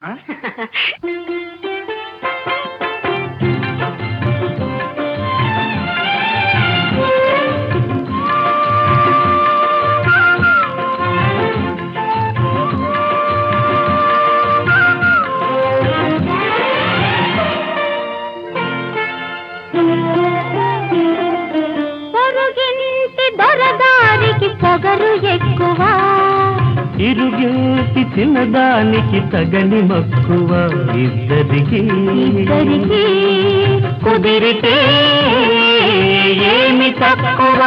పొరుగింటి దొరగారికి పొగరు ఎక్కువ ఇరుగేటి చిన్నదానికి తగని మక్కువ ఇద్దరికి ఇద్దరికి కుదిరితే ఏమి తక్కువ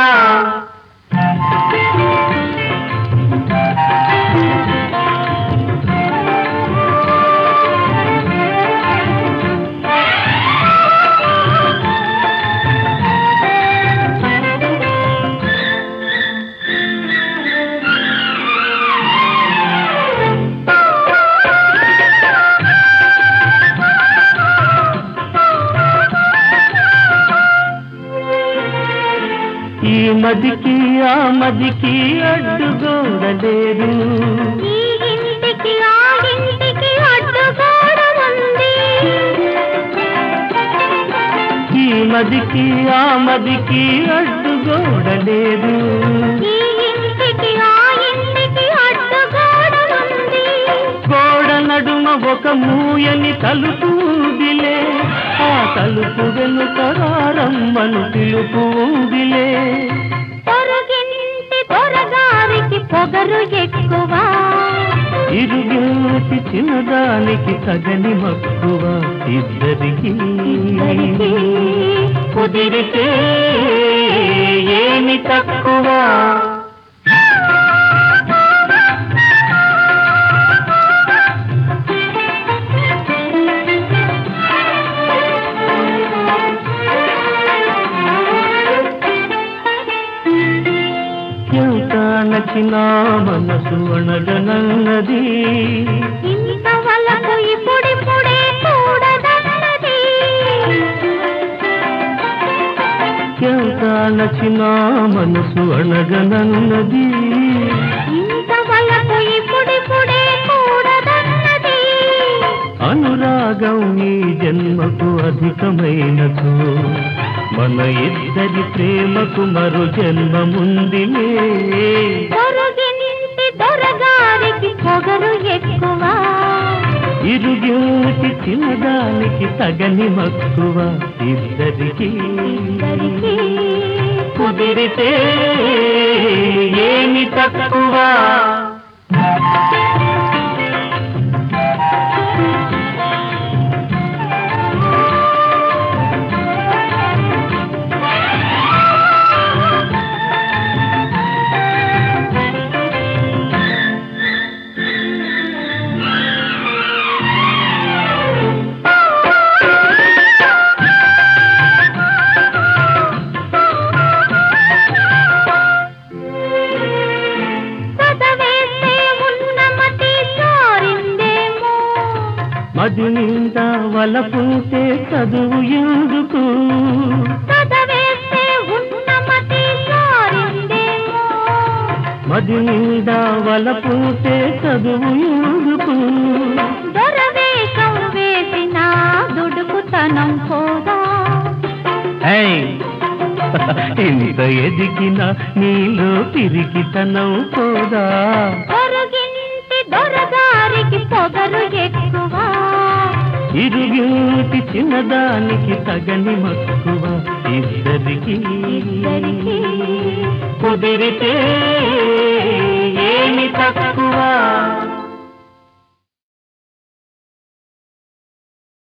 ఈ మదికి ఆ మదికి అడ్డుగోడలేరు ఈ ఇంటికి ఆ ఇంటికి అడ్డుగోడ ఉంది ఈ మదికి ఆ మదికి అడ్డుగోడలేరు ఈ ఇంటికి ఆ ఇంటికి అడ్డుగోడ ఉంది గోడ నడుమ ఒక మూయని తలుపు ఉందిలే ఆ తలుపు వెనుక రమ్మను పిలుపు ఉందిలే పొరుగింటి దొరగారికి పొగరు ఎక్కువ ఇరుగేటి చిన్నదానికి తగని మక్కువ ఇద్దరికి ఇద్దరికి కుదిరితే ఏమి తక్కువ ఎంత నచ్చిన మనసు అణగనన్నది ఇంతవరకు ఇప్పుడిప్పుడే చూడదన్నది ఎంత నచ్చిన మనసు అణగనన్నది ఇంతవరకు ఇప్పుడిప్పుడే చూడదన్నది అనురాగం ఈ జన్మకు అధికమైనదు మన ఇద్దరి ప్రేమకు మరో జన్మముందిలే పొరుగింటి దొరగారికి పొగరు ఎక్కువ ఇరుగేటి చిన్నదానికి తగని మక్కువ ఇద్దరికి ఇద్దరికి కుదిరితే ఏమి తక్కువ చదవేస్తే ఉన్న మతి జారిందేమో మది నిండా వలపుంటే చదువు ఎందుకు చదవేస్తే ఉన్న మతి జారిందేమో మది నిండా వలపుంటే చదువు ఎందుకు దొరవేషం వేసిన దుడుకుతనం పోదా ఏయ్! ఇంత ఎదిగిన నీలో పిరికితనం పోదా పొరుగింటి దొరగారికి పొగరు ఎక్కువ ఇరుగేటి చిన్నదానికి తగని మక్కువ ఇద్దరికి ఇద్దరికి కుదిరితే